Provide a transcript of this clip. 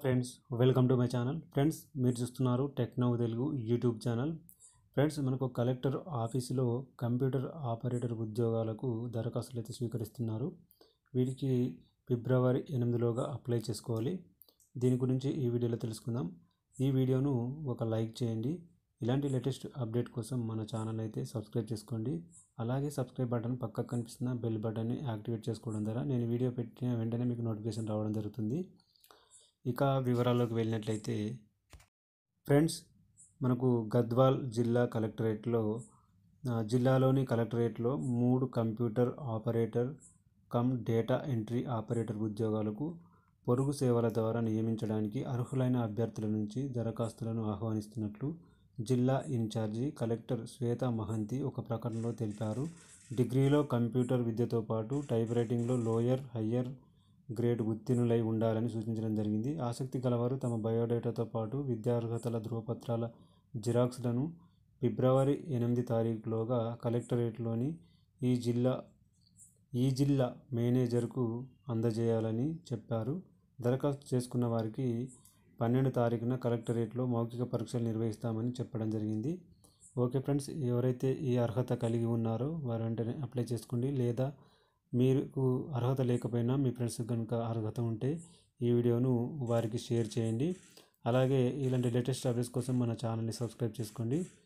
friends welcome to my channel friends మీరు చూస్తున్నారు techno Telugu YouTube channel friends మనకు collector ఆఫీసులో కంప్యూటర్ ఆపరేటర్ ఉద్యోగాలకు దరఖాస్తులు అయితే స్వీకరిస్తున్నారు వీటికి ఫిబ్రవరి ఎనిమిదిలోగా అప్లై చేసుకోవాలి దీని గురించి ఈ వీడియోలో తెలుసుకుందాం ఈ వీడియోను ఒక లైక్ చేయండి ఇలాంటి లేటెస్ట్ అప్డేట్ కోసం మన ఛానల్ అయితే సబ్స్క్రైబ్ చేసుకోండి అలాగే సబ్స్క్రైబ్ బటన్ పక్కకు కనిపిస్తున్న బెల్ బటన్ని యాక్టివేట్ చేసుకోవడం ద్వారా నేను వీడియో పెట్టిన వెంటనే మీకు నోటిఫికేషన్ రావడం జరుగుతుంది ఇక వివరాల్లోకి వెళ్ళినట్లయితే ఫ్రెండ్స్ మనకు గద్వాల్ జిల్లా కలెక్టరేట్లో ఆ, జిల్లాలోని కలెక్టరేట్లో మూడు computer operator cum data entry operator ఉద్యోగాలకు పొరుగు సేవల ద్వారా నియమించడానికి అర్హులైన అభ్యర్థుల నుంచి దరఖాస్తులను ఆహ్వానిస్తున్నట్లు జిల్లా ఇన్ఛార్జి కలెక్టర్ శ్వేత మహంతి ఒక ప్రకటనలో తెలిపారు డిగ్రీలో కంప్యూటర్ విద్యతో పాటు టైప్ రైటింగ్లో లోయర్ హయ్యర్ గ్రేడ్ ఉత్తీర్ణులై ఉండాలని సూచించడం జరిగింది ఆసక్తి గలవారు తమ బయోడేటాతో పాటు విద్యార్హతల ధృవపత్రాల జిరాక్స్లను ఫిబ్రవరి ఎనిమిది తారీఖులోగా కలెక్టరేట్లోని ఈ జిల్లా ఈ జిల్లా మేనేజర్కు అందజేయాలని చెప్పారు దరఖాస్తు చేసుకున్న వారికి పన్నెండు తారీఖున కలెక్టరేట్లో మౌఖిక పరీక్షలు నిర్వహిస్తామని చెప్పడం జరిగింది ఓకే ఫ్రెండ్స్ ఎవరైతే ఈ అర్హత కలిగి ఉన్నారో వారు వెంటనే అప్లై చేసుకోండి లేదా మీకు అర్హత లేకపోయినా మీ ఫ్రెండ్స్ కనుక అర్హత ఉంటే ఈ వీడియోను వారికి షేర్ చేయండి అలాగే ఇలాంటి లేటెస్ట్ అప్డేట్స్ కోసం మన ఛానల్ని సబ్స్క్రైబ్ చేసుకోండి